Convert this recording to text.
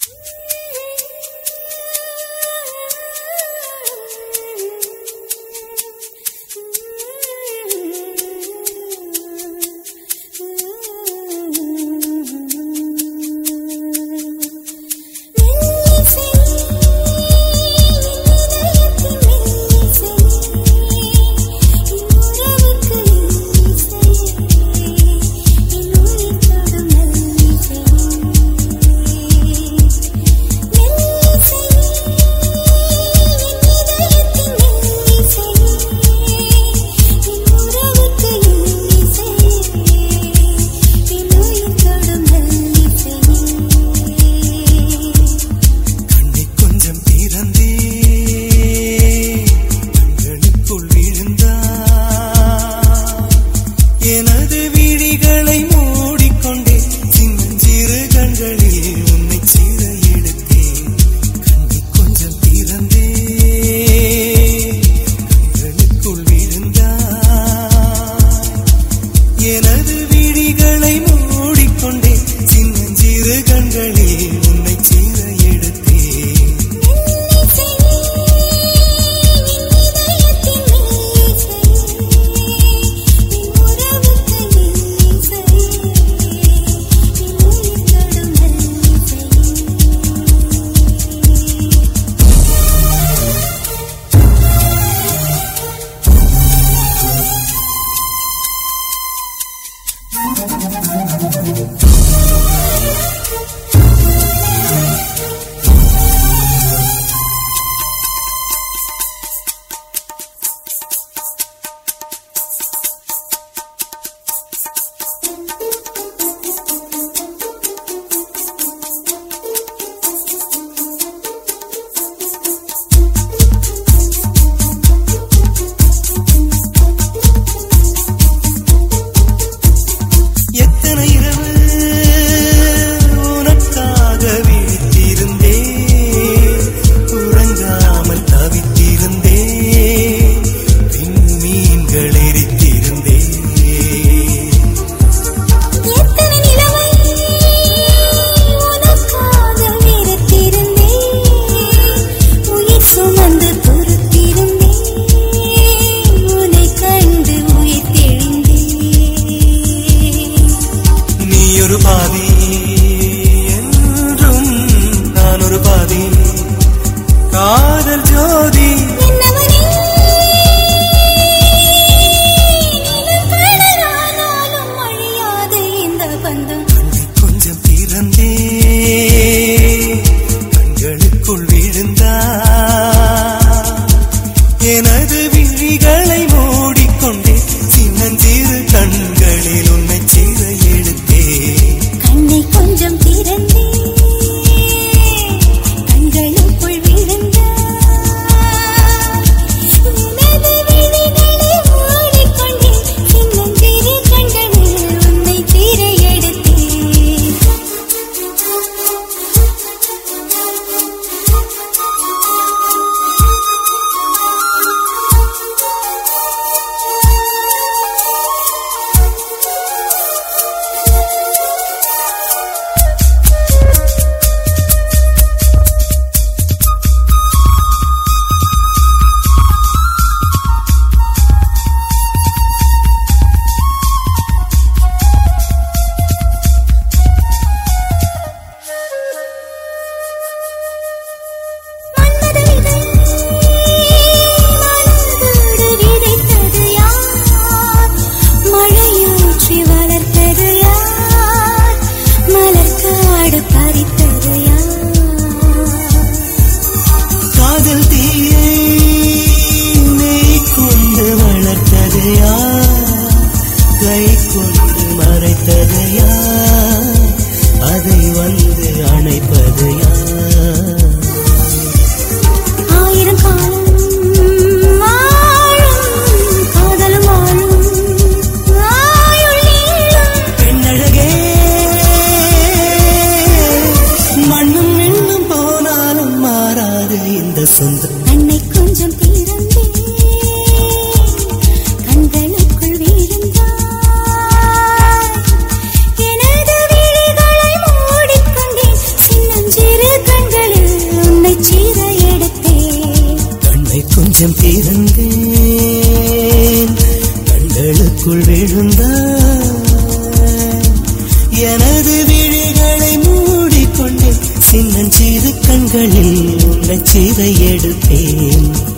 கண்ணை கொஞ்சம் திறந்தே கண்களுக்குள் விழுந்தா எனது விழிகளை மூடிக்கொண்டே சின்னஞ்சிறு கண்களில் உன்னை சீர எடுத்தேன் கண்ணை கொஞ்சம் திறந்தே கண்களுக்குள் விழுந்தா எனது விழிகளை மூடிக்கொண்டே சின்னஞ்சிறு கண்களில் உன்னை சீர எடுத்தேன் எத்தனை இரவு உனக்காக விழித்திருந்தேன் உறங்காமல் தவித்திருந்தேன் விண்மீன்கள் எரித்திருந்தேன் எத்தனை நிலவை உனக்காக வெறுத்திருந்தேன் உயிர் சுமந்து பொறுத்திருந்தேன் உன்னை கண்டு உயிர் தெளிந்தேன் நீ ஒரு பாதி என்றும் நான் ஒரு பாதி காதல் ஜோதி என்னவனே நிலப்படரானாலும் அழியாத இந்த பந்தம் கண்ணை கொஞ்சம் திறந்தே கண்களுக்குள் விழுந்தா எனது விழிகளை மூடிக்கொண்டே சின்னஞ்சிறு கண்களில் உன்னை சீர எடுத்தேன் கண்ணை கொஞ்சம் திறந்தே கண்களுக்குள் விழுந்த உனது விழிகளை மூடிக்கொண்டே சின்னஞ்சிறு கண்களில் உன்னை சீர எடுத்தேன் கொஞ்சம் திறந்தேன் கண்களுக்குள் விழுந்தாய் எனது விழிகளை மூடிக்கொண்டேன் சின்னஞ்சிறு கண்களில் உன்னை சிறை எடுத்தேன்